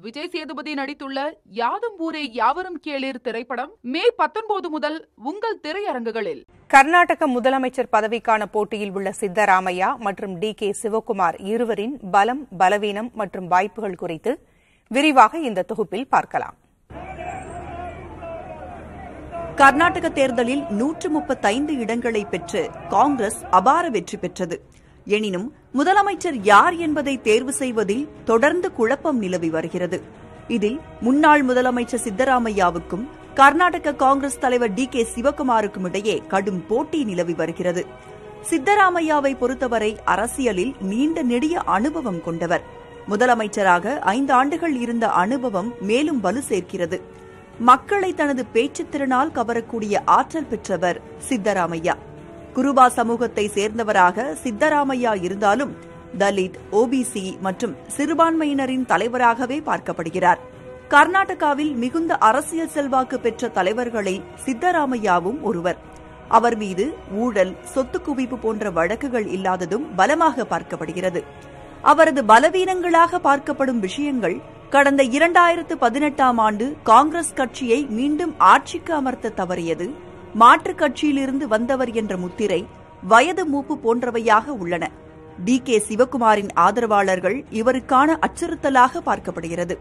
விஜய் சேதுபதி நடித்துள்ள யாதும் ஊரே யாவரும் கேளீர் திரைப்படம் மே பத்தொன்பது முதல் உங்கள் திரையரங்குகளில் கர்நாடக முதலமைச்சர் பதவிக்கான போட்டியில் உள்ள சித்தராமையா மற்றும் டி கே சிவக்குமார் இருவரின் பலம் பலவீனம் மற்றும் வாய்ப்புகள் குறித்து விரிவாக இந்த தொகுப்பில் பார்க்கலாம் கர்நாடக தேர்தலில் நூற்று முப்பத்தைந்து இடங்களை பெற்று காங்கிரஸ் அபார வெற்றி பெற்றது எனினும் முதலமைச்சர் யார் என்பதை தேர்வு செய்வதில் தொடர்ந்து குழப்பம் நிலவி வருகிறது இதில் முன்னாள் முதலமைச்சர் சித்தராமையாவுக்கும் கர்நாடக காங்கிரஸ் தலைவர் டி கே சிவகுமாருக்கும் இடையே கடும் போட்டி நிலவி வருகிறது சித்தராமையாவை பொறுத்தவரை அரசியலில் நீண்ட நெடிய அனுபவம் கொண்டவர் முதலமைச்சராக ஐந்து ஆண்டுகள் இருந்த அனுபவம் மேலும் வலு சேர்க்கிறது மக்களை தனது பேச்சுத் திறனால் கவரக்கூடிய ஆற்றல் பெற்றவர் சித்தராமையா குருபா சமூகத்தை சேர்ந்தவராக சித்தராமையா இருந்தாலும் தலித் ஓபிசி மற்றும் சிறுபான்மையினரின் தலைவராகவே பார்க்கப்படுகிறார் கர்நாடகாவில் மிகுந்த அரசியல் செல்வாக்கு பெற்ற தலைவர்களில் சித்தராமையாவும் ஒருவர் அவர் மீது ஊழல் சொத்து குவிப்பு போன்ற வழக்குகள் இல்லாததும் பலமாக பார்க்கப்படுகிறது அவரது பலவீனங்களாக பார்க்கப்படும் விஷயங்கள் கடந்த இரண்டாயிரத்து பதினெட்டாம் ஆண்டு காங்கிரஸ் கட்சியை மீண்டும் ஆட்சிக்கு அமர்த்த தவறியது மாற்றுக் கட்சியிலிருந்து வந்தவர் என்ற முத்திரை வயது மூப்பு போன்றவையாக உள்ளன டி கே சிவகுமாரின் ஆதரவாளர்கள் இவருக்கான அச்சுறுத்தலாக பார்க்கப்படுகிறது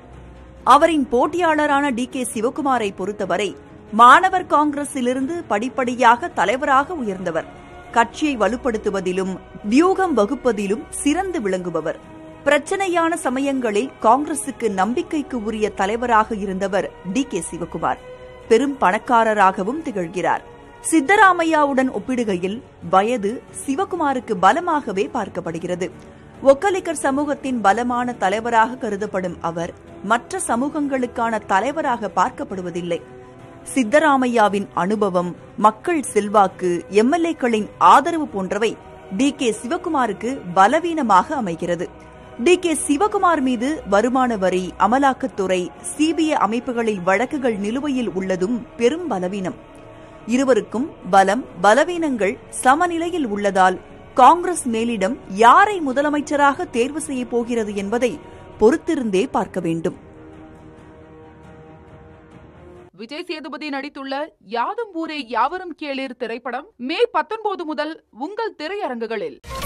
அவரின் போட்டியாளரான டி கே சிவகுமாரை பொறுத்தவரை மாணவர் காங்கிரஸிலிருந்து படிப்படியாக தலைவராக உயர்ந்தவர் கட்சியை வலுப்படுத்துவதிலும் வியூகம் வகுப்பதிலும் சிறந்து விளங்குபவர் பிரச்சனையான சமயங்களில் காங்கிரசுக்கு நம்பிக்கைக்கு உரிய தலைவராக இருந்தவர் டி கே சிவகுமார் பெரும் பணக்காரராகவும் திகழ்கிறார் சித்தராமையாவுடன் ஒப்பிடுகையில் வயது சிவகுமாருக்கு பலமாகவே பார்க்கப்படுகிறது ஒக்கலிக்கர் சமூகத்தின் பலமான தலைவராக கருதப்படும் அவர் மற்ற சமூகங்களுக்கான தலைவராக பார்க்கப்படுவதில்லை சித்தராமையாவின் அனுபவம் மக்கள் செல்வாக்கு எம்எல்ஏக்களின் ஆதரவு போன்றவை டி கே சிவகுமாருக்கு பலவீனமாக அமைகிறது டி கே சிவகுமார் மீது வருமான வரி அமலாக்கத்துறை சிபிஐ அமைப்புகளில் வழக்குகள் நிலுவையில் உள்ளதும் பெரும் பலவீனம் இருவருக்கும் பலம் பலவீனங்கள் சமநிலையில் உள்ளதால் காங்கிரஸ் மேலிடம் யாரை முதலமைச்சராக தேர்வு செய்யப் போகிறது என்பதை பொறுத்திருந்தே பார்க்க வேண்டும் விஜய் சேதுபதி நடித்துள்ள யாதும் ஊரே யாவரும் கேளீர் திரைப்படம் மே பத்தொன்பது முதல் உங்கள் திரையரங்குகளில்